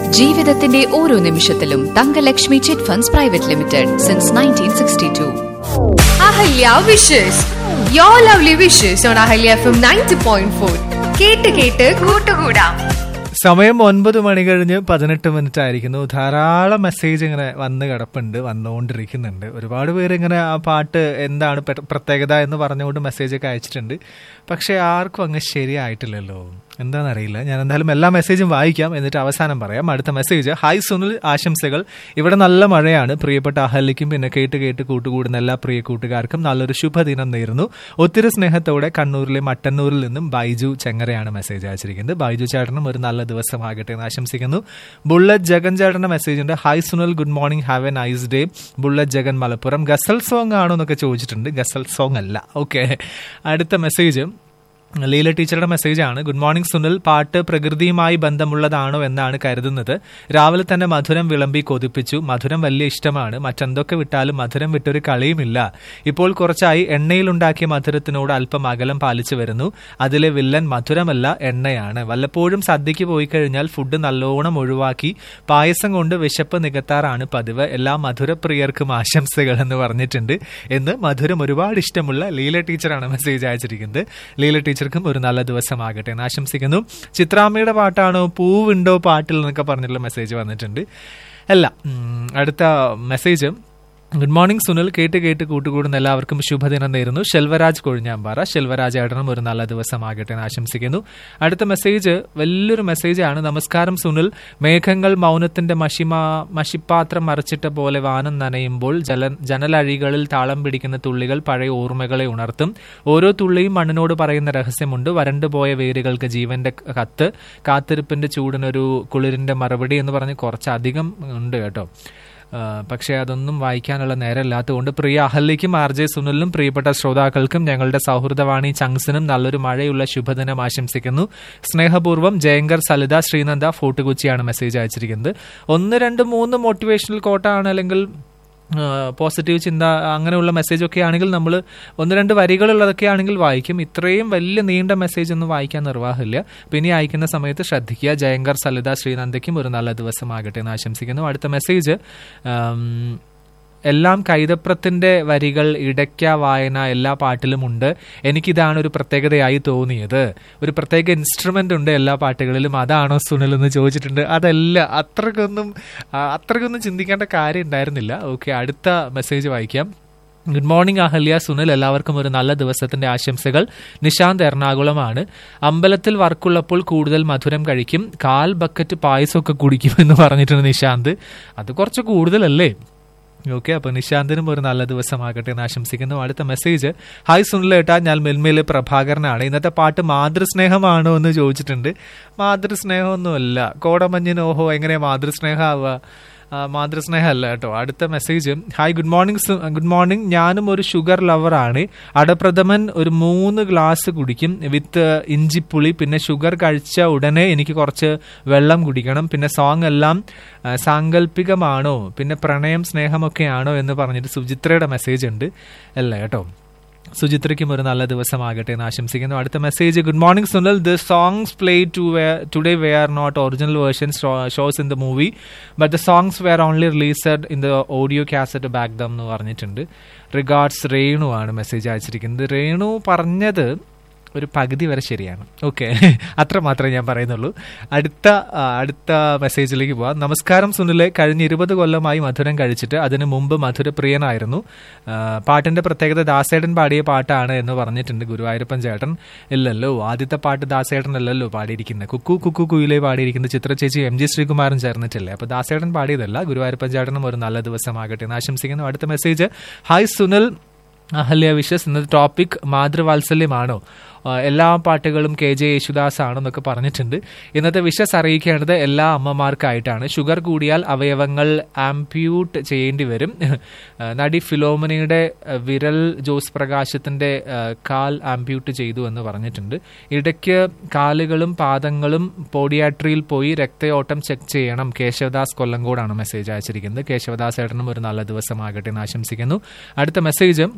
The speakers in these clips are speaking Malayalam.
ജീവിതത്തിന്റെ ഓരോ നിമിഷത്തിലും Thangalakshmi chit funds private limited since nineteen sixty two Ahalya wishes you lovely wishes on Ahalya F M ninety point four കേട്ട് കേട്ട് കൂട്ടുകൂടാം സമയം ഒൻപത് മണി കഴിഞ്ഞ് പതിനെട്ട് മിനിറ്റ് ആയിരിക്കുന്നു ധാരാളം മെസ്സേജ് ഇങ്ങനെ വന്ന് കിടപ്പുണ്ട് വന്നുകൊണ്ടിരിക്കുന്നുണ്ട് ഒരുപാട് പേര് ഇങ്ങനെ ആ പാട്ട് എന്താണ് പ്ര- പ്രത്യേകത എന്ന് പറഞ്ഞുകൊണ്ട് മെസ്സേജ് ഒക്കെ അയച്ചിട്ടുണ്ട് പക്ഷെ ആർക്കും അങ്ങ് ശരിയായിട്ടില്ലല്ലോ എന്താണെന്നറിയില്ല ഞാൻ എന്തായാലും എല്ലാ മെസ്സേജും വായിക്കാം എന്നിട്ട് അവസാനം പറയാം അടുത്ത മെസ്സേജ് ഹായ് സുനിൽ ആശംസകൾ ഇവിടെ നല്ല മഴയാണ് പ്രിയപ്പെട്ട അഹല്യയ്ക്കും പിന്നെ കേട്ട് കേട്ട് കൂട്ടുകൂടുന്ന എല്ലാ പ്രിയ കൂട്ടുകാർക്കും നല്ലൊരു ശുഭദിനം നേരുന്നു ഒത്തിരി സ്നേഹത്തോടെ കണ്ണൂരിലെ മട്ടന്നൂരിൽ നിന്നും ബൈജു ചെങ്ങരയാണ് മെസ്സേജ് അയച്ചിരിക്കുന്നത് ബൈജു ചേട്ടനും ഒരു നല്ല ദിവസമാകട്ടെ എന്ന് ആശംസിക്കുന്നു ബുള്ളറ്റ് ജഗൻ ചേട്ടന്റെ മെസ്സേജ് ഉണ്ട് hi Sunil good morning have a nice day bullet Jagan Malappuram ഗസൽ സോങ് ആണോ എന്നൊക്കെ ചോദിച്ചിട്ടുണ്ട് ഗസൽ സോങ് അല്ല ഓക്കെ അടുത്ത മെസ്സേജ് ലീല ടീച്ചറുടെ മെസ്സേജ് ആണ് ഗുഡ് മോർണിംഗ് സുനിൽ പാട്ട് പ്രകൃതിയുമായി ബന്ധമുള്ളതാണോ എന്നാണ് കരുതുന്നത് രാവിലെ തന്നെ മധുരം വിളമ്പി കൊതിപ്പിച്ചു മധുരം വലിയ ഇഷ്ടമാണ് മറ്റെന്തൊക്കെ വിട്ടാലും മധുരം വിട്ടൊരു കളിയുമില്ല ഇപ്പോൾ കുറച്ചായി എണ്ണയിലുണ്ടാക്കിയ മധുരത്തിനോട് അല്പം അകലം പാലിച്ചു വരുന്നു അതിലെ വില്ലൻ മധുരമല്ല എണ്ണയാണ് വല്ലപ്പോഴും സദ്യക്ക് പോയി കഴിഞ്ഞാൽ ഫുഡ് നല്ലോണം ഒഴിവാക്കി പായസം കൊണ്ട് വിശപ്പ് നികത്താറാണ് പതിവ് എല്ലാ മധുരപ്രിയർക്കും ആശംസകൾ എന്ന് പറഞ്ഞിട്ടുണ്ട് എന്ന് മധുരം ഒരുപാട് ഇഷ്ടമുള്ള ലീല ടീച്ചറാണ് മെസ്സേജ് അയച്ചിരിക്കുന്നത് ലീല ടീച്ചർക്കും ഒരു നല്ല ദിവസമാകട്ടെ എന്ന് ആശംസിക്കുന്നു ചിത്രാമ്മയുടെ പാട്ടാണോ പൂവുണ്ടോ പാട്ടിൽ എന്നൊക്കെ പറഞ്ഞിട്ടുള്ള മെസ്സേജ് വന്നിട്ടുണ്ട് അല്ല ഉം, അടുത്ത മെസ്സേജ് ഗുഡ് മോർണിംഗ് സുനിൽ കേട്ട് കേട്ട് കൂട്ടുകൂടുന്ന എല്ലാവർക്കും ശുഭദിനം നേരുന്നു ശെൽവരാജ് കൊഴിഞ്ഞാമ്പാറ ശെൽവരാജ് ഏട്ടനും ഒരു നല്ല ദിവസമാകട്ടെ എന്ന് ആശംസിക്കുന്നു അടുത്ത മെസ്സേജ് വലിയൊരു മെസ്സേജാണ് നമസ്കാരം സുനിൽ മേഘങ്ങൾ മൗനത്തിന്റെ മഷിമാ മഷിപ്പാത്രം മറിച്ചിട്ട പോലെ വാനം നനയുമ്പോൾ ജല ജനലഴികളിൽ താളം പിടിക്കുന്ന തുള്ളികൾ പഴയ ഓർമ്മകളെ ഉണർത്തും ഓരോ തുള്ളിയും മണ്ണിനോട് പറയുന്ന രഹസ്യമുണ്ട് വരണ്ടുപോയ വേരുകൾക്ക് ജീവന്റെ കത്ത് കാത്തിരിപ്പിന്റെ ചൂടിനൊരു കുളിരിന്റെ മറുപടി എന്ന് പറഞ്ഞ് കുറച്ചധികം ഉണ്ട് കേട്ടോ ആ, പക്ഷേ അതൊന്നും വായിക്കാനുള്ള നേരമില്ലാത്തതുകൊണ്ട് പ്രിയ അഹല്യയ്ക്കും ആർ ജെ സുനിലിനും പ്രിയപ്പെട്ട ശ്രോതാക്കൾക്കും ഞങ്ങളുടെ സൗഹൃദവാണി ചങ്സിനും നല്ലൊരു മഴയുള്ള ശുഭദിനം ആശംസിക്കുന്നു സ്നേഹപൂർവ്വം ജയങ്കർ സലിത ശ്രീനന്ദ ഫോർട്ട് കൊച്ചിയാണ് മെസ്സേജ് അയച്ചിരിക്കുന്നത് ഒന്ന് രണ്ട് മൂന്ന് മോട്ടിവേഷണൽ കോട്ടാണ് അല്ലെങ്കിൽ പോസിറ്റീവ് ചിന്ത അങ്ങനെയുള്ള മെസ്സേജ് ഒക്കെ ആണെങ്കിൽ നമ്മൾ ഒന്ന് രണ്ട് വരികളുള്ളതൊക്കെ ആണെങ്കിൽ വായിക്കും ഇത്രയും വലിയ നീണ്ട മെസ്സേജ് ഒന്നും വായിക്കാൻ നിർവാഹമില്ല പിന്നെ അയക്കുന്ന സമയത്ത് ശ്രദ്ധിക്കുക ജയങ്കർ സലിത ശ്രീനന്ദയ്ക്കും ഒരു നല്ല ദിവസമാകട്ടെ എന്ന് ആശംസിക്കുന്നു അടുത്ത മെസ്സേജ് ആം, എല്ലാം കൈതപ്രത്തിന്റെ വരികൾ ഇടയ്ക്ക വായന എല്ലാ പാട്ടിലും ഉണ്ട് എനിക്കിതാണ് ഒരു പ്രത്യേകതയായി തോന്നിയത് ഒരു പ്രത്യേക ഇൻസ്ട്രുമെന്റ് ഉണ്ട് എല്ലാ പാട്ടുകളിലും അതാണോ സുനിൽ എന്ന് ചോദിച്ചിട്ടുണ്ട് അതല്ല അത്രക്കൊന്നും ആ, അത്രക്കൊന്നും ചിന്തിക്കേണ്ട കാര്യം ഉണ്ടായിരുന്നില്ല ഓക്കെ അടുത്ത മെസ്സേജ് വായിക്കാം ഗുഡ് മോർണിംഗ് അഹല്യ സുനിൽ എല്ലാവർക്കും ഒരു നല്ല ദിവസത്തിന്റെ ആശംസകൾ നിശാന്ത് എറണാകുളമാണ് അമ്പലത്തിൽ വർക്കുള്ളപ്പോൾ കൂടുതൽ മധുരം കഴിക്കും കാൽ ബക്കറ്റ് പായസമൊക്കെ കുടിക്കും എന്ന് പറഞ്ഞിട്ടുണ്ട് നിശാന്ത് അത് കുറച്ച് കൂടുതലല്ലേ ഓക്കെ അപ്പൊ നിശാന്തിനും ഒരു നല്ല ദിവസമാകട്ടെ എന്ന് ആശംസിക്കുന്നു അടുത്ത മെസ്സേജ് ഹായ് സുനിലേട്ടാ ഞാൻ മെൽമേലെ പ്രഭാകരനാണ് ഇന്നത്തെ പാട്ട് മാതൃസ്നേഹമാണോ എന്ന് ചോദിച്ചിട്ടുണ്ട് മാതൃസ്നേഹമൊന്നുമല്ല കോടമഞ്ഞിന് ഓഹോ എങ്ങനെയാ മാതൃസ്നേഹം ആവുക ആ, മാതൃസ്നേഹം അല്ല കേട്ടോ അടുത്ത മെസ്സേജ് ഹായ് ഗുഡ് മോർണിംഗ് സു- ഗുഡ് മോർണിംഗ് ഞാനും ഒരു ഷുഗർ ലവറാണ് അടപ്രഥമൻ ഒരു മൂന്ന് ഗ്ലാസ് കുടിക്കും വിത്ത് ഇഞ്ചിപ്പുളി പിന്നെ ഷുഗർ കഴിച്ച ഉടനെ എനിക്ക് കുറച്ച് വെള്ളം കുടിക്കണം പിന്നെ സോങ് എല്ലാം ആ, സാങ്കല്പികമാണോ പിന്നെ പ്രണയം സ്നേഹമൊക്കെയാണോ എന്ന് പറഞ്ഞിട്ട് സുചിത്രയുടെ മെസ്സേജ് ഉണ്ട് അല്ല കേട്ടോ സുചിത്രയ്ക്കും ഒരു നല്ല ദിവസമാകട്ടെ എന്ന് ആശംസിക്കുന്നു അടുത്ത message good morning Sunil the songs play to today were not original version shows in the movie but the songs were only released in the audio cassette back then എന്ന് പറഞ്ഞിട്ടുണ്ട് റിഗാർഡ്സ് രേണു ആണ് മെസ്സേജ് അയച്ചിരിക്കുന്നത് രേണു പറഞ്ഞത് ഒരു പകുതി വരെ ശരിയാണ് ഓക്കെ അത്ര മാത്രമേ ഞാൻ പറയുന്നുള്ളൂ അടുത്ത ആ, അടുത്ത മെസ്സേജിലേക്ക് പോവാം നമസ്കാരം സുനിലെ കഴിഞ്ഞ ഇരുപത് കൊല്ലമായി മധുരം കഴിച്ചിട്ട് അതിനു മുമ്പ് മധുരപ്രിയനായിരുന്നു ആ, പാട്ടിന്റെ പ്രത്യേകത ദാസേട്ടൻ പാടിയ പാട്ടാണ് എന്ന് പറഞ്ഞിട്ടുണ്ട് ഗുരുവായൂരപ്പൻ ചേട്ടൻ ഇല്ലല്ലോ ആദ്യത്തെ പാട്ട് ദാസേട്ടൻ അല്ലല്ലോ പാടിയിരിക്കുന്നത് കുക്കു കുക്കു കുയിലെ പാടിയിരിക്കുന്ന ചിത്ര ചേച്ചി എം ജി ശ്രീകുമാരൻ ചേർന്നിട്ടില്ലേ അപ്പൊ ദാസേട്ടൻ പാടിയതല്ല ഗുരുവായൂരപ്പൻ ചേട്ടനും ഒരു നല്ല ദിവസമാകട്ടെ എന്ന് ആശംസിക്കുന്നു അടുത്ത message hi Sunil Ahalya wishes ഇന്നത്തെ ടോപ്പിക് മാതൃവാത്സല്യമാണോ ആ, എല്ലാ പാട്ടുകളും കെ ജെ യേശുദാസ് ആണെന്നൊക്കെ പറഞ്ഞിട്ടുണ്ട് ഇന്നത്തെ വിഷസ് അറിയിക്കേണ്ടത് എല്ലാ അമ്മമാർക്കായിട്ടാണ് ഷുഗർ കൂടിയാൽ അവയവങ്ങൾ ആംപ്യൂട്ട് ചെയ്യേണ്ടി വരും ആ, നടി ഫിലോമനയുടെ ആ, വിരൽ ജോസ് പ്രകാശത്തിന്റെ ആ, കാൽ ആംപ്യൂട്ട് ചെയ്തു എന്ന് പറഞ്ഞിട്ടുണ്ട് ഇടയ്ക്ക് കാലുകളും പാദങ്ങളും പോഡിയാട്രിയിൽ പോയി രക്തയോട്ടം ചെക്ക് ചെയ്യണം കേശവദാസ് കൊല്ലങ്കോടാണ് മെസ്സേജ് അയച്ചിരിക്കുന്നത് കേശവദാസ് ഏട്ടനും ഒരു നല്ല ദിവസമാകട്ടെ എന്ന് ആശംസിക്കുന്നു അടുത്ത മെസ്സേജ്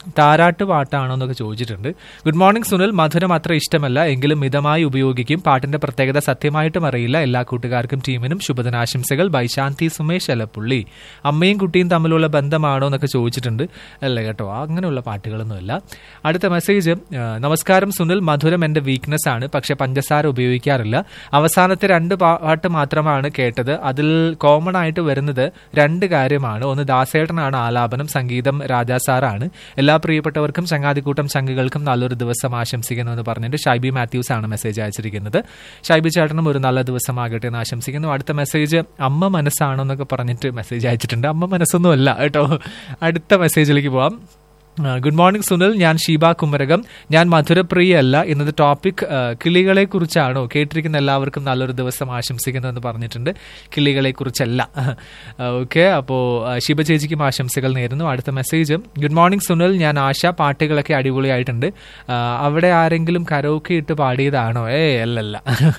താരാട്ട് പാട്ടാണോ എന്നൊക്കെ ചോദിച്ചിട്ടുണ്ട് ഗുഡ് മോർണിംഗ് സുനിൽ മധുരം അത്ര ഇഷ്ടമല്ല എങ്കിലും മിതമായി ഉപയോഗിക്കും പാട്ടിന്റെ പ്രത്യേകത സത്യമായിട്ടും അറിയില്ല എല്ലാ കൂട്ടുകാർക്കും ടീമിനും ശുഭദിനാശംസകൾ ബൈ ശാന്തി സുമേഷ് അലപ്പുള്ളി അമ്മയും കുട്ടിയും തമ്മിലുള്ള ബന്ധമാണോ എന്നൊക്കെ ചോദിച്ചിട്ടുണ്ട് അല്ല കേട്ടോ അങ്ങനെയുള്ള പാട്ടുകളൊന്നുമില്ല അടുത്ത മെസ്സേജ് ആ, നമസ്കാരം സുനിൽ മധുരം എന്റെ വീക്ക്നെസ് ആണ് പക്ഷെ പഞ്ചസാര ഉപയോഗിക്കാറില്ല അവസാനത്തെ രണ്ട് പാ- പാട്ട് മാത്രമാണ് കേട്ടത് അതിൽ കോമൺ ആയിട്ട് വരുന്നത് രണ്ട് കാര്യമാണ് ഒന്ന് ദാസേട്ടനാണ് ആലാപനം സംഗീതം രാജാ സാറാണ് എല്ലാ പ്രിയപ്പെട്ടവർക്കും ചങ്ങാതിക്കൂട്ടം ചങ്കുകൾക്കും നല്ലൊരു ദിവസം ആശംസിക്കുന്നു എന്ന് പറഞ്ഞിട്ട് ഷൈബി മാത്യൂസ് ആണ് മെസ്സേജ് അയച്ചിരിക്കുന്നത് ഷൈബി ചേട്ടനും ഒരു നല്ല ദിവസമാകട്ടെ എന്ന് ആശംസിക്കുന്നു അടുത്ത മെസ്സേജ് അമ്മ മനസ്സാണോ എന്നൊക്കെ പറഞ്ഞിട്ട് മെസ്സേജ് അയച്ചിട്ടുണ്ട് അമ്മ മനസ്സൊന്നും അല്ല കേട്ടോ അടുത്ത മെസ്സേജിലേക്ക് പോവാം ഗുഡ് മോർണിംഗ് സുനിൽ ഞാൻ ഷീബ കുമരകം ഞാൻ മധുരപ്രിയല്ല ഇന്നത്തെ ടോപ്പിക് കിളികളെ കുറിച്ചാണോ കേട്ടിരിക്കുന്ന എല്ലാവർക്കും നല്ലൊരു ദിവസം ആശംസിക്കുന്നു എന്ന് പറഞ്ഞിട്ടുണ്ട് കിളികളെ കുറിച്ചല്ല ഓക്കെ അപ്പോൾ ഷീബ ചേച്ചിക്കും ആശംസകൾ നേരുന്നു അടുത്ത മെസ്സേജ് ഗുഡ് മോർണിംഗ് സുനിൽ ഞാൻ ആശ പാട്ടുകളൊക്കെ അടിപൊളിയായിട്ടുണ്ട് ആ, അവിടെ ആരെങ്കിലും കരോക്കെ ഇട്ട് പാടിയതാണോ ഏ അല്ലല്ല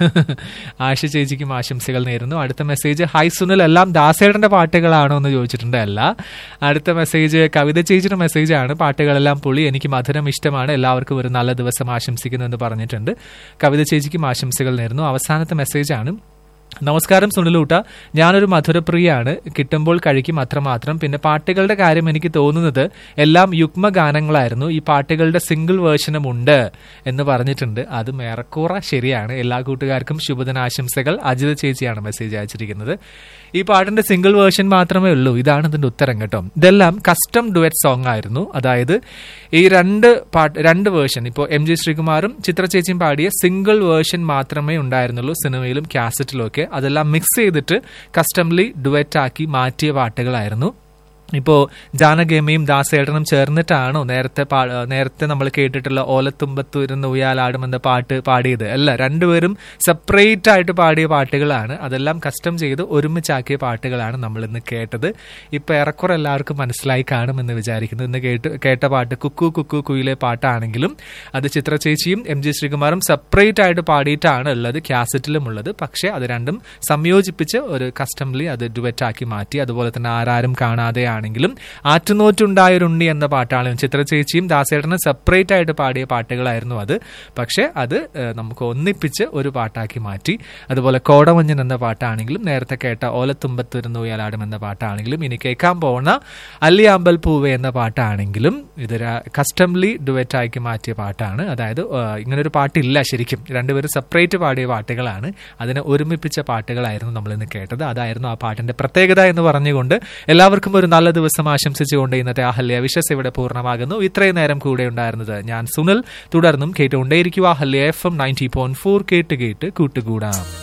ആശ ചേച്ചിക്കും ആശംസകൾ നേരുന്നു അടുത്ത മെസ്സേജ് ഹായ് സുനിൽ എല്ലാം ദാസേട്ടന്റെ പാട്ടുകളാണോ എന്ന് ചോദിച്ചിട്ടുണ്ട് അല്ല അടുത്ത മെസ്സേജ് കവിത ചേച്ചിയുടെ മെസ്സേജ് ആണ് പാട്ടുകളെല്ലാം പൊളി എനിക്ക് മധുരം ഇഷ്ടമാണ് എല്ലാവർക്കും ഒരു നല്ല ദിവസം ആശംസിക്കുന്നു എന്ന് പറഞ്ഞിട്ടുണ്ട് കവിത ചേച്ചിക്കും ആശംസകൾ നേരുന്നു അവസാനത്തെ മെസ്സേജ് ആണ് നമസ്കാരം സുനിലൂട്ട ഞാനൊരു മധുരപ്രിയാണ് കിട്ടുമ്പോൾ കഴിക്കും അത്രമാത്രം പിന്നെ പാട്ടുകളുടെ കാര്യം എനിക്ക് തോന്നുന്നത് എല്ലാം യുഗ്മ ഗാനങ്ങളായിരുന്നു ഈ പാട്ടുകളുടെ സിംഗിൾ വേർഷനും ഉണ്ട് എന്ന് പറഞ്ഞിട്ടുണ്ട് അതും ഏറെക്കുറെ ശരിയാണ് എല്ലാ കൂട്ടുകാർക്കും ശുഭദിനാശംസകൾ അജിത ചേച്ചിയാണ് മെസ്സേജ് അയച്ചിരിക്കുന്നത് ഈ പാട്ടിന്റെ സിംഗിൾ വേർഷൻ മാത്രമേ ഉള്ളൂ ഇതാണ് ഇതിന്റെ ഉത്തരം കേട്ടോ ഇതെല്ലാം കസ്റ്റം ഡുവറ്റ് സോങ് ആയിരുന്നു അതായത് ഈ രണ്ട് പാട്ട് രണ്ട് വേർഷൻ ഇപ്പോൾ എം ജി ശ്രീകുമാറും ചിത്ര ചേച്ചിയും പാടിയ സിംഗിൾ വേർഷൻ മാത്രമേ ഉണ്ടായിരുന്നുള്ളൂ സിനിമയിലും കാസറ്റിലും ഒക്കെ അതെല്ലാം മിക്സ് ചെയ്തിട്ട് കസ്റ്റംലി ഡുവറ്റ് ആക്കി മാറ്റിയ പാട്ടുകളായിരുന്നു ഇപ്പോൾ ജാനകേമയും ദാസേട്ടനും ചേർന്നിട്ടാണോ നേരത്തെ പാ- നേരത്തെ നമ്മൾ കേട്ടിട്ടുള്ള ഓലത്തുമ്പത്തു ഇരുന്ന് ഉയ്യാലാടും എന്ന പാട്ട് പാടിയത് അല്ല രണ്ടുപേരും സെപ്പറേറ്റ് ആയിട്ട് പാടിയ പാട്ടുകളാണ് അതെല്ലാം കസ്റ്റം ചെയ്ത് ഒരുമിച്ചാക്കിയ പാട്ടുകളാണ് നമ്മൾ ഇന്ന് കേട്ടത് ഇപ്പൊ ഏറെക്കുറെ എല്ലാവർക്കും മനസ്സിലായി കാണുമെന്ന് വിചാരിക്കുന്നു ഇന്ന് കേട്ട് കേട്ട പാട്ട് കുക്കു കുക്കു കുയിലെ പാട്ടാണെങ്കിലും അത് ചിത്ര ചേച്ചിയും എം ജി ശ്രീകുമാറും സെപ്പറേറ്റ് ആയിട്ട് പാടിയിട്ടാണ് ഉള്ളത് കാസറ്റിലും ഉള്ളത് പക്ഷേ അത് രണ്ടും സംയോജിപ്പിച്ച് ഒരു കസ്റ്റംലി അത് ഡുവറ്റ് ആക്കി മാറ്റി അതുപോലെ തന്നെ ആരാരും കാണാതെ ആണെങ്കിലും ആറ്റുനോറ്റുണ്ടായൊരുണ്ണി എന്ന പാട്ടാണ് ചിത്ര ചേച്ചിയും ദാസേട്ടനും സെപ്പറേറ്റ് ആയിട്ട് പാടിയ പാട്ടുകളായിരുന്നു അത് പക്ഷേ അത് ഏഹ്, നമുക്ക് ഒന്നിപ്പിച്ച് ഒരു പാട്ടാക്കി മാറ്റി അതുപോലെ കോടമഞ്ഞൻ എന്ന പാട്ടാണെങ്കിലും നേരത്തെ കേട്ട ഓലത്തുമ്പത്തിരുന്നു ഉയലാടും എന്ന പാട്ടാണെങ്കിലും ഇനി കേൾക്കാൻ പോകുന്ന അല്ലിയാമ്പൽ പൂവെ എന്ന പാട്ടാണെങ്കിലും ഇത് കസ്റ്റംലി ഡുവറ്റ് ആക്കി മാറ്റിയ പാട്ടാണ് അതായത് ഏഹ്, ഇങ്ങനൊരു പാട്ടില്ല ശരിക്കും രണ്ടുപേരും സെപ്പറേറ്റ് പാടിയ പാട്ടുകളാണ് അതിനെ ഒരുമിപ്പിച്ച പാട്ടുകളായിരുന്നു നമ്മൾ ഇന്ന് കേട്ടത് അതായിരുന്നു ആ പാട്ടിന്റെ പ്രത്യേകത എന്ന് പറഞ്ഞുകൊണ്ട് എല്ലാവർക്കും ഒരു നല്ല ദിവസം ആശംസിച്ചുകൊണ്ട് ഇന്നത്തെ അഹല്യ വിഷസ് ഇവിടെ പൂർണ്ണമാകുന്നു ഇത്രയും നേരം കൂടെ ഉണ്ടായിരുന്നത് ഞാൻ സുനിൽ തുടർന്നും കേട്ടുകൊണ്ടേയിരിക്കുക Ahalya F M ninety point four കേട്ട് കേട്ട് കൂട്ടുകൂടാം